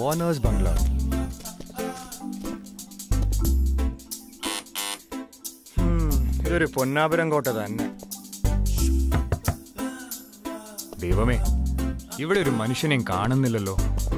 ഓനേഴ്സ് ബംഗ്ലാവ് ഉം, ഇതൊരു പൊന്നാപുരം കോട്ട തന്നെ ദൈവമേ ഇവിടെ ഒരു മനുഷ്യനെയും കാണുന്നില്ലല്ലോ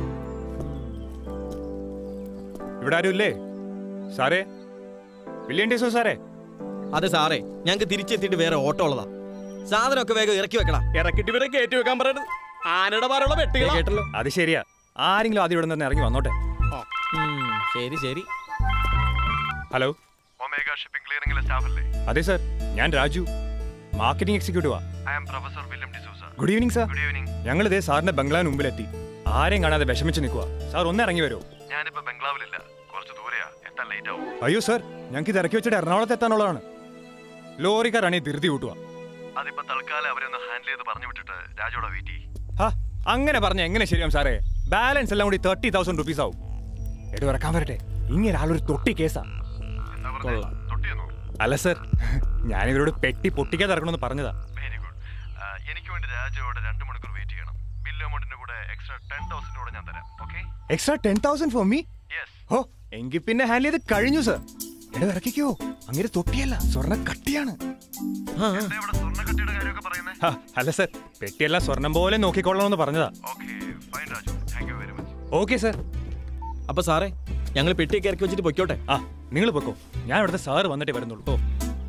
ഇവിടെ ആരും ഇല്ലേ സാറേ വില്യം ടീസോ സാറേ അതെ സാറേ ഞങ്ങൾക്ക് തിരിച്ചെത്തിയിട്ട് വേറെ ഓട്ടോ ഉള്ളതാ സാധനമൊക്കെ വേഗം ഇറക്കി വെക്കടാ ഇറക്കിട്ട് ഇവരെ കയറ്റി വെക്കാൻ പറയണത് ആനയുടെ പാലുള്ള ദേ വെട്ടുകളാ കേട്ടല്ലോ അത് ശരിയാ ആരെങ്കിലും ആദ്യം ഇവിടെ നിന്ന് ഇറങ്ങി വന്നോട്ടെ ഉം, ശരി ശരി ഹലോ ഒമേഗ ഷിപ്പിംഗ് ക്ലിയറിംഗിലെ സ്റ്റാഫ് അല്ലേ അതെ സാർ ഞാൻ രാജു മാർക്കറ്റിംഗ് എക്സിക്യൂട്ടീവാ I am professor William D'Souza good evening sir good evening ഞങ്ങൾ ഇതേ സാറിന്റെ ബംഗ്ലാവിന് മുമ്പിലെത്തി ആരെയും കാണാതെ വിഷമിച്ച് നിൽക്കുക സാർ ഒന്ന് ഇറങ്ങി വരുമോ ഞാനിപ്പോ ബംഗ്ലാവിലില്ല കുറച്ച് ദൂരെയാ എത്താൻ ലേറ്റ് ആവും അയ്യോ സാർ ഞങ്ങൾക്ക് ഇത് ഇറക്കി വെച്ചിട്ട് എറണാകുളത്ത് എത്താനുള്ളതാണ് ലോറിക്കാരാണ് ഈ ധൃതി കൂട്ടുക അതിപ്പോ തൽക്കാലം അവരെ ഒന്ന് ഹാൻഡിൽ ചെയ്ത് പറഞ്ഞു വിട്ടിട്ട് രാജോടെ വെയിറ്റ് ചെയ്യും ഹാ അങ്ങനെ പറഞ്ഞ എങ്ങനെ ശരിയാവും സാറേ ബാലൻസ് എല്ലാം കൂടി തേർട്ടി തൗസൻഡ് റുപ്പീസ് ആവും എടു ഇറക്കാൻ വരട്ടെ ഇങ്ങനെ ആളൊരു തൊട്ടി കേസാ എന്താ പറഞ്ഞേ തൊട്ടിയെന്നോ അല്ല സർ ഞാനിവരോട് പെട്ടി പൊട്ടിക്കാതെ ഇറക്കണമെന്ന് പറഞ്ഞതാ വെരി ഗുഡ് എനിക്ക് വേണ്ടി രാജോടെ രണ്ട് മണിക്കൂർ വെയിറ്റ് ചെയ്യണം ബില്ല് എമൗണ്ടിന്റെ കൂടെ എക്സ്ട്രാ ടെൻ തൗസൻഡ് കൂടെ ഞാൻ തരാം okay extra ten thousand for me yes ഓ എങ്കിൽ പിന്നെ ഹാൻഡിൽ ചെയ്ത് കഴിഞ്ഞു സർ എടോ ഇറക്കിക്കോ അങ്ങനെ തൊട്ടിയല്ല സ്വർണ്ണ കട്ടിയാണ് ആ, ആ. എന്താ ഇവിടെ സ്വർണ്ണക്കട്ടിയുടെ കാര്യമൊക്കെ പറയുന്നേ ഹാ, അല്ല സർ പെട്ടിയെല്ലാം സ്വർണം പോലെ നോക്കിക്കൊള്ളണമെന്ന് പറഞ്ഞതാ okay fine Raju thank you very much okay sir അപ്പൊ സാറേ ഞങ്ങൾ പെട്ടിയൊക്കെ ഇറക്കി വെച്ചിട്ട് പൊയ്ക്കോട്ടെ ആ നിങ്ങൾ പൊക്കോ ഞാൻ ഇവിടുത്തെ സാറ് വന്നിട്ടേ വരുന്നുള്ളൂ ഓ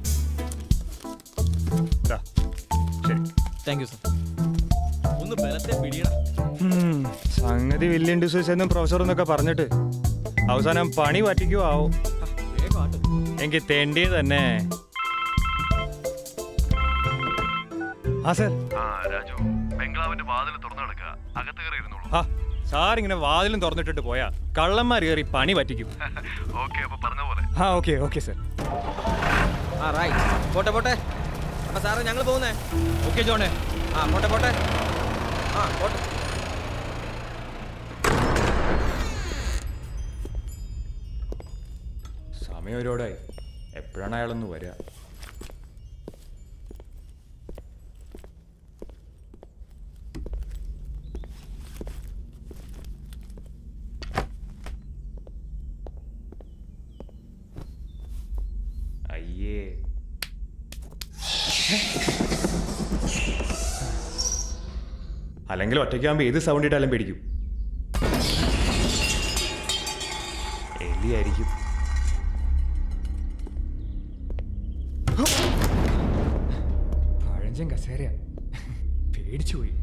ദാ, ശരി താങ്ക് യു സാർ ഒന്ന് ബലത്തെ പിടിയടാ ഉം, സംഗതി വില്യം ഡിസോസ് എന്നും പ്രൊഫസർ എന്നൊക്കെ പറഞ്ഞിട്ട് അവസാനം പണി പറ്റിക്കോ ആവോ ആ, വേഗം ആട്ടോ എനിക്ക് തെണ്ടി തന്നെ ആ സർ ആ രാജു ബംഗ്ലാവിന്റെ വാതിൽ തുറന്നു കിടക്കുക അകത്ത് കയറി ഇരുന്നോളൂ ആ സാർ ഇങ്ങനെ വാതിലും തുറന്നിട്ടിട്ട് പോയാ കള്ളന്മാർ കയറി പണി പറ്റിക്കും ഓക്കെ അപ്പൊ പറഞ്ഞ പോലെ ആ ഓക്കെ ഓക്കെ സർ ആ റൈറ്റ് പോട്ടെ പോട്ടെ അപ്പൊ സാറേ ഞങ്ങൾ പോകുന്നേ ഓക്കെ ജോണേ ആ പോട്ടെ പോട്ടെ ആ പോട്ടെ സമയം ഒരുപാടായി എപ്പോഴാണ് അയാളൊന്ന് വരിക അയ്യേ അല്ലെങ്കിൽ ഒറ്റയ്ക്കാകുമ്പോൾ ഏത് സൗണ്ട് ഇട്ടാലും പേടിക്കും എലിയായിരിക്കും പഴഞ്ചൻ കസേരയാ പേടിച്ചു പോയി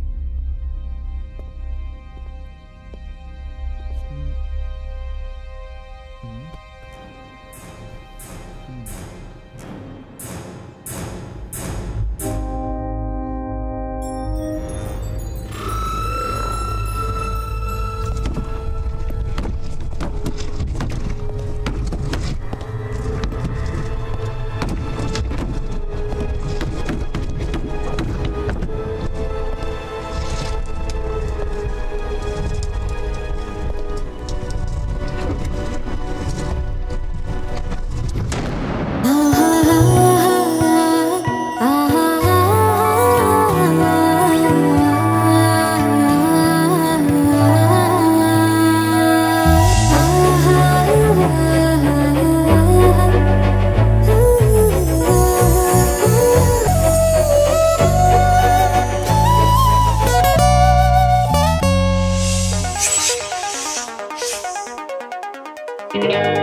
Thank